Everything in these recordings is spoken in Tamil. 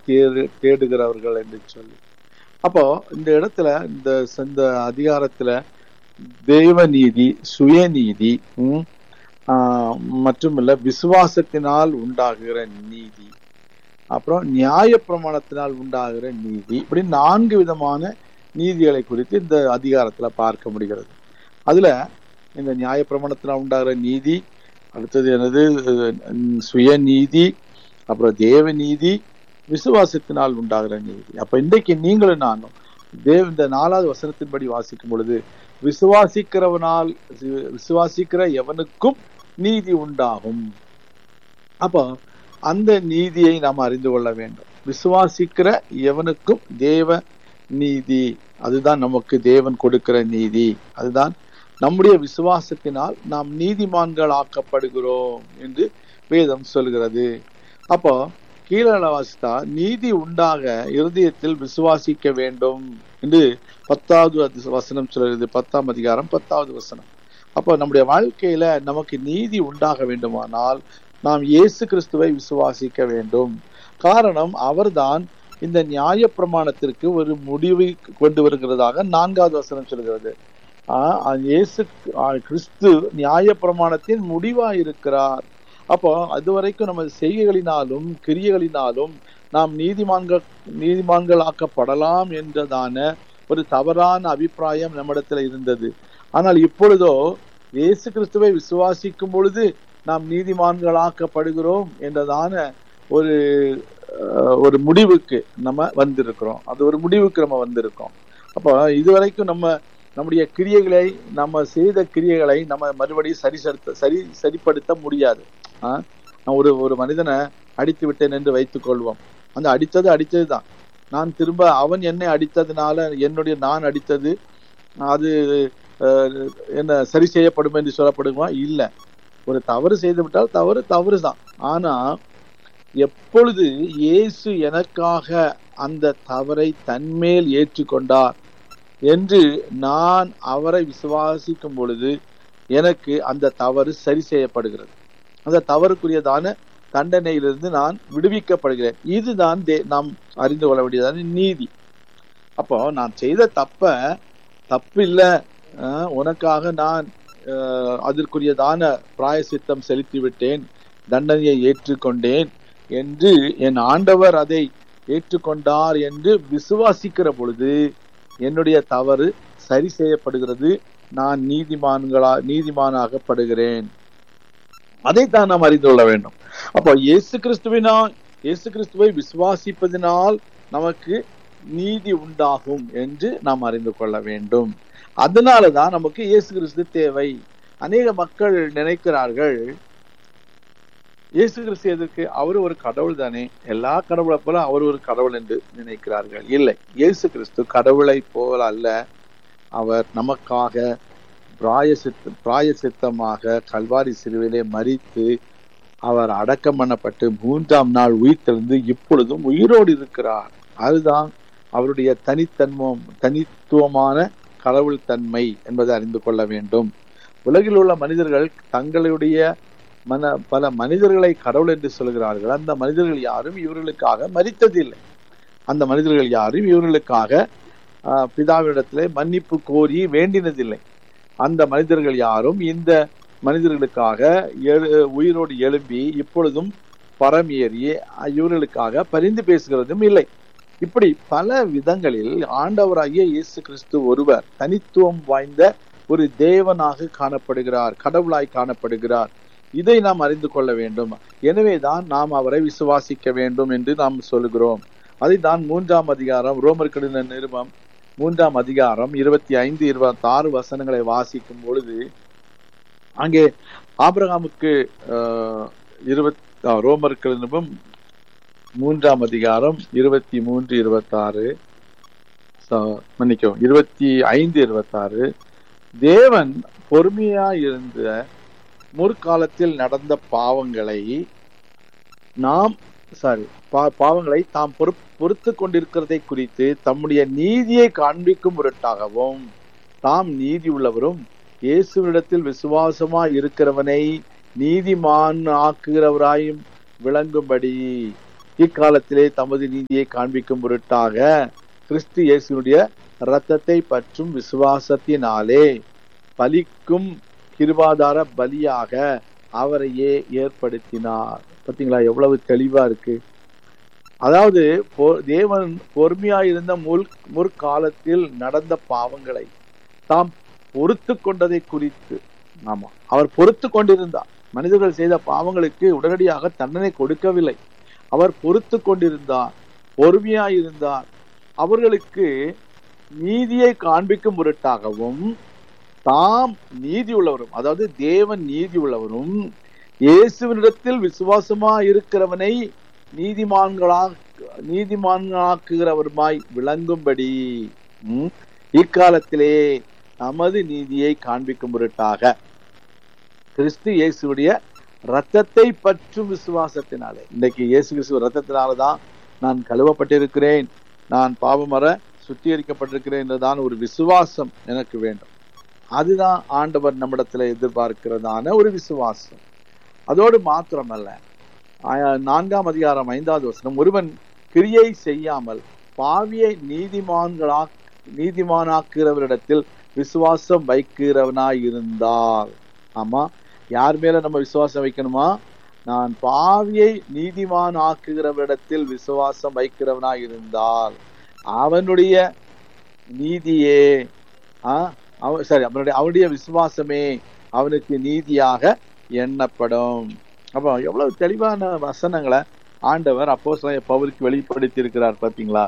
தேடு தேடுகிறவர்கள் என்று சொல்லி அப்போ இந்த இடத்துல இந்த இந்த அதிகாரத்துல தேவநீதி சுயநீதி ம், ஆஹ், மட்டுமல்ல விசுவாசத்தினால் உண்டாகுகிற நீதி அப்புறம் நியாய பிரமாணத்தினால் உண்டாகிற நீதி இப்படி நான்கு விதமான நீதிகளை குறித்து இந்த அதிகாரத்துல பார்க்க முடிகிறது அதுல இந்த நியாய பிரமாணத்தினால் உண்டாகிற நீதி அடுத்தது என்னது அஹ், சுயநீதி அப்புறம் தேவ நீதி விசுவாசத்தினால் உண்டாகிற நீதி அப்ப இன்றைக்கு நீங்களும் நானும் தேவ இந்த நாலாவது வசனத்தின்படி வாசிக்கும் பொழுது விசுவாசிக்கிறவனால் வி- விசுவாசிக்கிற எவனுக்கும் நீதி உண்டாகும் அப்போ அந்த நீதியை நாம் அறிந்து கொள்ள வேண்டும் விசுவாசிக்கிற எவனுக்கும் தேவ நீதி அதுதான் நமக்கு தேவன் கொடுக்கிற நீதி அதுதான் நம்முடைய விசுவாசத்தினால் நாம் நீதிமான்கள் ஆக்கப்படுகிறோம் என்று வேதம் சொல்கிறது அப்போ கீழே வாசித்தா நீதி உண்டாக இருதயத்தில் விசுவாசிக்க வேண்டும் என்று பத்தாவது அதி- வசனம் சொல்கிறது பத்தாம் அதிகாரம் பத்தாவது வசனம் அப்போ நம்முடைய வாழ்க்கையில நமக்கு நீதி உண்டாக வேண்டுமானால் நாம் இயேசு கிறிஸ்துவை விசுவாசிக்க வேண்டும் காரணம் அவர்தான் இந்த நியாய பிரமாணத்திற்கு ஒரு முடிவை கொண்டு வருகிறதாக நான்காவது வசனம் சொல்கிறது ஆஹ் ஆஹ் இயேசு ஆஹ் கிறிஸ்து நியாய பிரமாணத்தின் முடிவா இருக்கிறார் அப்போ அது வரைக்கும் நம்ம செய்கைகளினாலும் கிரியைகளினாலும் நாம் நீதிமான்கள் நீதிமான்கள் ஆக்கப்படலாம் என்றதான ஒரு தவறான அபிப்பிராயம் நம்மிடத்துல இருந்தது ஆனால் இப்பொழுதோ இயேசு கிறிஸ்துவை விசுவாசிக்கும் பொழுது நாம் நீதிமான்களாக்கப்படுகிறோம் என்றதான ஒரு அஹ், ஒரு முடிவுக்கு நம்ம வந்திருக்கிறோம் அது ஒரு முடிவுக்கு நம்ம வந்திருக்கோம் அப்போ இதுவரைக்கும் நம்ம நம்முடைய கிரியைகளை நம்ம செய்த கிரியைகளை நம்ம மறுபடியும் சரி சரி சரி சரிப்படுத்த முடியாது ஆ? நான் ஒரு ஒரு மனிதனை அடித்து விட்டேன் என்று வைத்துக் கொள்வோம் அந்த அடித்தது அடித்தது தான் நான் திரும்ப அவன் என்னை அடித்ததுனால என்னுடைய நான் அடித்தது அது அஹ், என்ன சரி செய்யப்படும் என்று சொல்லப்படுமா இல்ல ஒரு தவறு செய்து விட்டால் தவறு தவறு தான் ஆனா எப்பொழுது இயேசு எனக்காக அந்த தவறை தன்மேல் ஏற்றுக்கொண்டார் என்று நான் அவரை விசுவாசிக்கும் பொழுது எனக்கு அந்த தவறு சரி செய்யப்படுகிறது அந்த தவறுக்குரியதான தண்டனையிலிருந்து நான் விடுவிக்கப்படுகிறேன் இதுதான் தே- நாம் அறிந்து கொள்ள வேண்டியதான நீதி அப்போ நான் செய்த தப்ப தப்பு இல்ல அஹ், உனக்காக நான் அஹ், அதற்குரியதான பிராயசித்தம் செலுத்தி விட்டேன் தண்டனையை ஏற்றுக்கொண்டேன் என்று என் ஆண்டவர் அதை ஏற்றுக்கொண்டார் என்று விசுவாசிக்கிற பொழுது என்னுடைய தவறு சரி செய்யப்படுகிறது நான் நீதிமான்களா நீதிமானாகப்படுகிறேன் அதைத்தான் நாம் அறிந்து கொள்ள வேண்டும் அப்போ இயேசு கிறிஸ்துவினால் இயேசு கிறிஸ்துவை விசுவாசிப்பதினால் நமக்கு நீதி உண்டாகும் என்று நாம் அறிந்து கொள்ள வேண்டும் அதனாலதான் நமக்கு இயேசு கிறிஸ்து தேவை அநேக மக்கள் நினைக்கிறார்கள் இயேசு கிறிஸ்து எதற்கு அவர் ஒரு கடவுள் தானே எல்லா கடவுளை போல அவர் ஒரு கடவுள் என்று நினைக்கிறார்கள் இல்லை இயேசு கிறிஸ்து கடவுளை போல அல்ல அவர் நமக்காக பிராயசித்த பிராயசித்தமாக கல்வாரி சிலுவிலே மரித்து அவர் அடக்கம் பண்ணப்பட்டு மூன்றாம் நாள் உயிர்த்தெழுந்து இப்பொழுதும் உயிரோடு இருக்கிறார் அதுதான் அவருடைய தனித்தன்மம் தனித்துவமான கடவுள் தன்மை என்பதை அறிந்து கொள்ள வேண்டும் உலகில் உள்ள மனிதர்கள் தங்களுடைய மன பல மனிதர்களை கடவுள் என்று சொல்கிறார்கள் அந்த மனிதர்கள் யாரும் இவர்களுக்காக மரித்ததில்லை அந்த மனிதர்கள் யாரும் இவர்களுக்காக ஆஹ், பிதாவினிடத்திலே மன்னிப்பு கோரி வேண்டினதில்லை அந்த மனிதர்கள் யாரும் இந்த மனிதர்களுக்காக எழு- உயிரோடு எழும்பி இப்பொழுதும் பரம் ஏறி இவர்களுக்காக பரிந்து பேசுகிறதும் இல்லை இப்படி பல விதங்களில் ஆண்டவராகிய இயேசு கிறிஸ்து ஒருவர் தனித்துவம் வாய்ந்த ஒரு தேவனாக காணப்படுகிறார் கடவுளாய் காணப்படுகிறார் இதை நாம் அறிந்து கொள்ள வேண்டும் எனவேதான் நாம் அவரை விசுவாசிக்க வேண்டும் என்று நாம் சொல்கிறோம் அதைத்தான் மூன்றாம் அதிகாரம் ரோமர் கடின நிருபம் மூன்றாம் அதிகாரம் இருபத்தி ஐந்து இருபத்தி ஆறு வசனங்களை வாசிக்கும் பொழுது அங்கே ஆபிரகாமுக்கு ஆஹ், இருபத் ஆ, ரோமர் நிருபம் மூன்றாம் அதிகாரம் இருபத்தி மூன்று இருபத்தாறு மன்னிக்கவும் இருபத்தி ஐந்து இருபத்தாறு தேவன் பொறுமையா இருந்த முற்காலத்தில் நடந்த பாவங்களை நாம் சாரி பாவங்களை தாம் பொறு பொறுத்து கொண்டிருக்கிறதை குறித்து தம்முடைய நீதியை காண்பிக்கும் பொருட்டாகவும் தாம் நீதி உள்ளவரும் இயேசுவிடத்தில் விசுவாசமா இருக்கிறவனை நீதிமான் ஆக்குகிறவராயும் விளங்கும்படி இக்காலத்திலே தமது நீதியை காண்பிக்கும் பொருட்டாக கிறிஸ்து இயேசுடைய இரத்தத்தை பற்றும் விசுவாசத்தினாலே பலிக்கும் கிருபாதார பலியாக அவரையே ஏற்படுத்தினார் பாத்தீங்களா எவ்வளவு தெளிவா இருக்கு அதாவது பொ- தேவன் பொறுமையாயிருந்த முல் முற்காலத்தில் நடந்த பாவங்களை தாம் பொறுத்து கொண்டதை குறித்து ஆமா அவர் பொறுத்து கொண்டிருந்தார் மனிதர்கள் செய்த பாவங்களுக்கு உடனடியாக தண்டனை கொடுக்கவில்லை அவர் பொறுத்து கொண்டிருந்தார் பொறுமையாயிருந்தார் அவர்களுக்கு நீதியை காண்பிக்கும் பொருட்டாகவும் தாம் நீதி உள்ளவரும் அதாவது தேவன் நீதி உள்ளவரும் இயேசுவினிடத்தில் விசுவாசமா இருக்கிறவனை நீதிமான்களா நீதிமான்களாக்குகிறவருமாய் விளங்கும்படி ம், இக்காலத்திலே நமது நீதியை காண்பிக்கும் பொருட்டாக கிறிஸ்து இயேசுடைய ரத்தத்தை பற்றும் விசுவாசத்தினாலே இன்றைக்கு இயேசு கிறிஸ்துவ ரத்தத்தினாலதான் நான் கழுவப்பட்டிருக்கிறேன் நான் பாவமர சுத்திகரிக்கப்பட்டிருக்கிறேன் என்றுதான் ஒரு விசுவாசம் எனக்கு வேண்டும் அதுதான் ஆண்டவர் நம்மிடத்துல எதிர்பார்க்கிறதான ஒரு விசுவாசம் அதோடு மாத்திரமல்ல ஆ- நான்காம் அதிகாரம் ஐந்தாவது வசனம் ஒருவன் கிரியை செய்யாமல் பாவியை நீதிமான்களா நீதிமானாக்குகிறவரிடத்தில் விசுவாசம் வைக்கிறவனாய் இருந்தால் ஆமா யார் மேல நம்ம விசுவாசம் வைக்கணுமா நான் பாவியை நீதிமான் ஆக்குகிறவரிடத்தில் விசுவாசம் வைக்கிறவனாய் இருந்தால் அவனுடைய நீதியே ஆ அவ சரி அவனுடைய அவனுடைய விசுவாசமே அவனுக்கு நீதியாக எண்ணப்படும் அப்போ எவ்வளவு தெளிவான வசனங்களை ஆண்டவர் அப்போ பவுலுக்கு வெளிப்படுத்தி இருக்கிறார் பாத்தீங்களா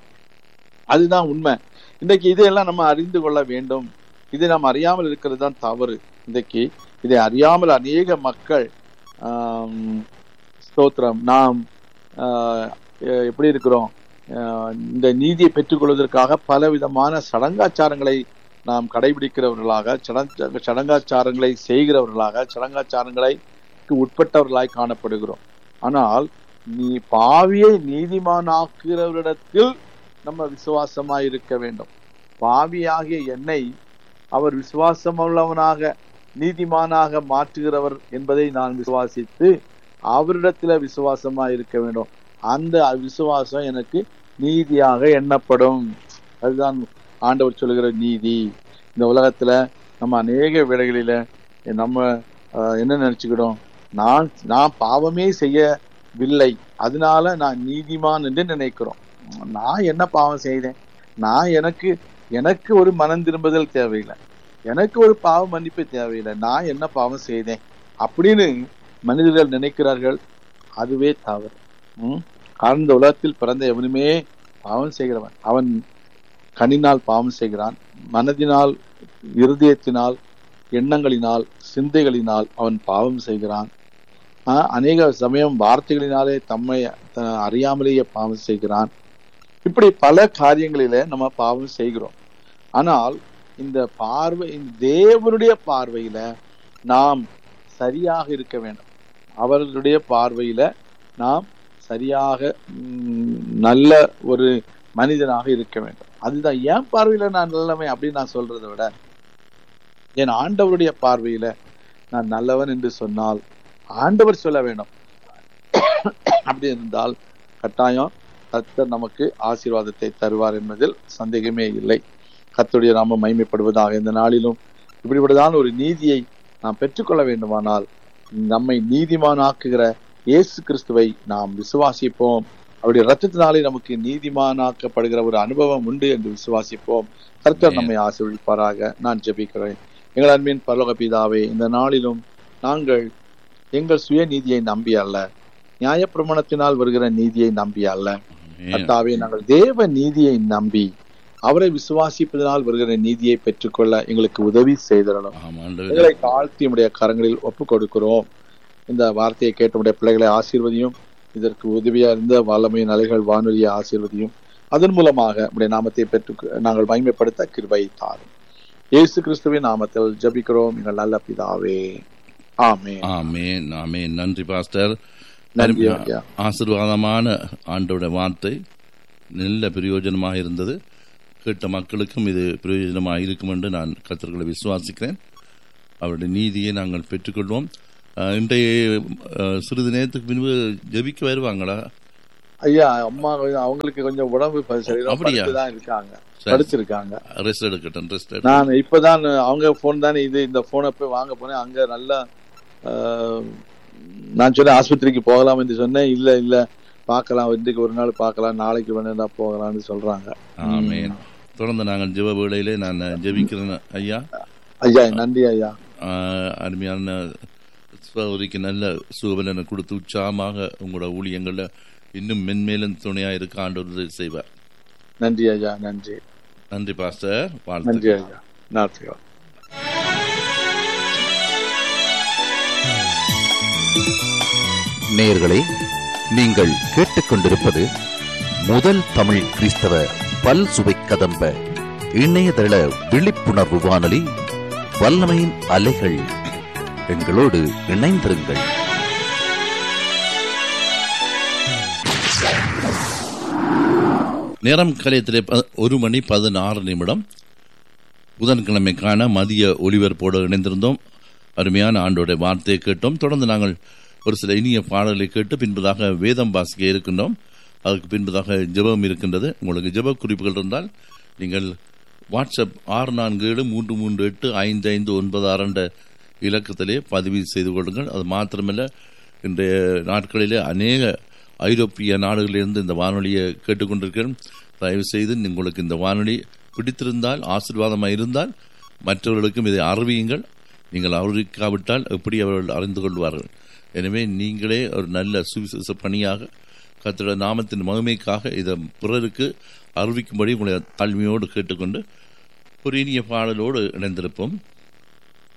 அதுதான் உண்மை இன்றைக்கு இதையெல்லாம் நம்ம அறிந்து கொள்ள வேண்டும் இதை நாம் அறியாமல் இருக்கிறது தான் தவறு இன்றைக்கு இதை அறியாமல் அநேக மக்கள் ஆம், ஸ்தோத்திரம் நாம் ஆஹ், எ- எப்படி இருக்கிறோம் ஆஹ், இந்த நீதியை பெற்றுக்கொள்வதற்காக பல விதமான சடங்காச்சாரங்களை நாம் கடைபிடிக்கிறவர்களாக சடங்க சடங்காச்சாரங்களை செய்கிறவர்களாக சடங்காச்சாரங்களை உட்பட்டவர்களாய் காணப்படுகிறோம் ஆனால் நீ பாவியை நீதிமானாக்குகிறவரிடத்தில் நம்ம விசுவாசமாய் இருக்க வேண்டும் பாவியாகிய என்னை அவர் விசுவாசமுள்ளவனாக நீதிமானாக மாற்றுகிறவர் என்பதை நான் விசுவாசித்து அவரிடத்துல விசுவாசமாய் இருக்க வேண்டும் அந்த விசுவாசம் எனக்கு நீதியாக எண்ணப்படும் அதுதான் ஆண்டவர் சொல்லுகிற நீதி இந்த உலகத்துல நம்ம அநேக வேளைகளில நம்ம ஆஹ், என்ன நினைச்சுக்கிட்டோம் நான் நான் பாவமே செய்யவில்லை அதனால நான் நீதிமான் என்று நினைக்கிறோம் நான் என்ன பாவம் செய்தேன் நான் எனக்கு எனக்கு ஒரு மனம் திரும்புதல் தேவையில்லை எனக்கு ஒரு பாவ மன்னிப்பு தேவையில்லை நான் என்ன பாவம் செய்தேன் அப்படின்னு மனிதர்கள் நினைக்கிறார்கள் அதுவே தவறு ம்? காரணம் இந்த உலகத்தில் பிறந்த எவனுமே பாவம் செய்கிறவன் அவன் கண்ணினால் பாவம் செய்கிறான் மனதினால் இருதயத்தினால் எண்ணங்களினால் சிந்தைகளினால் அவன் பாவம் செய்கிறான் ஆஹ் அநேக சமயம் வார்த்தைகளினாலே தம்மை த- அறியாமலேயே பாவம் செய்கிறான் இப்படி பல காரியங்களில நம்ம பாவம் செய்கிறோம் ஆனால் இந்த பார்வை இந்த தேவனுடைய பார்வையில நாம் சரியாக இருக்க வேண்டும் அவர்களுடைய பார்வையில நாம் சரியாக ம், நல்ல ஒரு மனிதனாக இருக்க வேண்டும் அதுதான் என் பார்வையில நான் நல்லவன் அப்படின்னு நான் சொல்றதை விட என் ஆண்டவருடைய பார்வையில நான் நல்லவன் என்று சொன்னால் ஆண்டவர் சொல்ல வேண்டும் அப்படி இருந்தால் கட்டாயம் கர்த்தர் நமக்கு ஆசீர்வாதத்தை தருவார் என்பதில் சந்தேகமே இல்லை கர்த்தருடைய நாம மைமைப்படுவதாக இந்த நாளிலும் இப்படிப்பட்டதான ஒரு நீதியை நாம் பெற்றுக்கொள்ள வேண்டுமானால் நம்மை நீதிமானாக்குகிற இயேசு கிறிஸ்துவை நாம் விசுவாசிப்போம் அவருடைய ரத்தத்தினாலே நமக்கு நீதிமானாக்கப்படுகிற ஒரு அனுபவம் உண்டு என்று விசுவாசிப்போம் கர்த்தர் நம்மை ஆசீர்வதிப்பாராக நான் ஜெபிக்கிறேன் எங்கள் அன்பின் பரலோக பிதாவே இந்த நாளிலும் நாங்கள் எங்கள் சுய நீதியை நம்பி அல்ல நியாயப்பிரமாணத்தினால் வருகிற நீதியை நம்பி அல்ல கர்த்தாவே நாங்கள் தேவ நீதியை நம்பி அவரை விசுவாசிப்பதனால் வருகிற நீதியை பெற்றுக்கொள்ள எங்களுக்கு உதவி செய்திடணும் எங்களை தாழ்த்தி உடைய கரங்களில் ஒப்பு கொடுக்கிறோம் இந்த வார்த்தையை கேட்ட உடைய பிள்ளைகளை ஆசீர்வதியும் இதற்கு உதவியா இருந்த வல்லமையின் அலைகள் வானொலியை ஆசீர்வதியும் அதன் மூலமாக உடைய நாமத்தை பெற்று நாங்கள் மகிமைப்படுத்த கிருபை தாரும் இயேசு கிறிஸ்துவின் நாமத்தில் ஜபிக்கிறோம் எங்கள் நல்ல பிதாவே ஆமே ஆமேன் ஆமேன் நன்றி பாஸ்டர் நன்றி ஐயா ஆசீர்வாதமான ஆண்டோட வார்த்தை நல்ல பிரயோஜனமாக இருந்தது கேட்ட மக்களுக்கும் இது பிரயோஜனமாக இருக்கும் என்று நான் கத்தர்களை விசுவாசிக்கிறேன் அவருடைய நீதியை நாங்கள் பெற்றுக்கொள்வோம் அஹ், இன்றைய அஹ், சிறிது நேரத்துக்கு முன்பு ஜெபிக்க வருவாங்களா ஐயா அம்மா கொஞ்சம் அவங்களுக்கு கொஞ்சம் உடம்பு ப- சரியில்லை அப்படியா? தான் இருக்காங்க சரி. படுத்திருக்காங்க ரெஸ்ட் எடுக்கட்டும் ரெஸ்ட் எடுக்கட்டும் நான் இப்பதான் அவங்க போன் தானே இது இந்த போனை போய் வாங்க போனேன் அங்க நல்லா ஆஹ், நான் சொன்னேன் ஆஸ்பத்திரிக்கு போகலாம் என்று சொன்னேன் இல்ல இல்ல பார்க்கலாம் இன்றைக்கு ஒரு நாள் பார்க்கலாம் நாளைக்கு வேணா போகலாம்னு சொல்றாங்க ஆமென் தொடர்ந்து நாங்கள் ஜெப வேளையிலே நான் ஜெபிக்கிறேன் ஐயா ஐயா நன்றி ஐயா ஆஹ், அருமையான சகோதரிக்கு நல்ல சுகபலனை கொடுத்து உற்சாகமாக உங்களோட ஊழியங்கள்ல இன்னும் மென்மேலும் துணையா இருக்க ஆண்டவர் செய்வார் நன்றி ஐயா நன்றி நன்றி பாஸ்டர் வாழ்த்து நன்றி ஐயா நன்றி நேயர்களே நீங்கள் கேட்டுக்கொண்டிருப்பது முதல் தமிழ் கிறிஸ்தவ பல் சுவை கதம்ப இணையதள விழிப்புணர்வு வானொலி வல்லமையின் அலைகள் எங்களோடு இணைந்திருங்கள் நேரம் கலையத்திலே ப- ஒரு மணி பதினாறு நிமிடம் புதன்கிழமைக்கான மதிய ஒளிபரப்போடு இணைந்திருந்தோம் அருமையான ஆண்டோட வார்த்தையை கேட்டோம் தொடர்ந்து நாங்கள் ஒரு சில இனிய பாடல்களை கேட்டு பின்பதாக வேதம் வாசிக்க இருக்கின்றோம் அதுக்கு பின்பதாக ஜெபம் இருக்கின்றது உங்களுக்கு ஜெப குறிப்புகள் இருந்தால் நீங்கள் வாட்ஸ்அப் ஆறு நான்கு ஏழு மூன்று மூன்று எட்டு ஐந்து ஐந்து ஒன்பது ஆறு என்ற இலக்கத்திலே பதிவு செய்து கொள்ளுங்கள் அது மாத்திரமல்ல இன்றைய நாட்களிலே அநேக ஐரோப்பிய நாடுகளிலிருந்து இந்த வானொலியை கேட்டுக்கொண்டிருக்கிறேன் தயவு செய்து உங்களுக்கு இந்த வானொலி பிடித்திருந்தால் ஆசீர்வாதமாக இருந்தால் மற்றவர்களுக்கும் இதை அறிவியுங்கள் நீங்கள் அறிவிக்காவிட்டால் எப்படி அவர்கள் அறிந்து கொள்வார்கள் எனவே நீங்களே ஒரு நல்ல சுவிசேஷ பணியாக கர்த்தருடைய நாமத்தின் மகிமைக்காக இதை பிறருக்கு அறிவிக்கும்படி உங்களை தாழ்மையோடு கேட்டுக்கொண்டு ஒரு இனிய பாடலோடு இணைந்திருப்போம்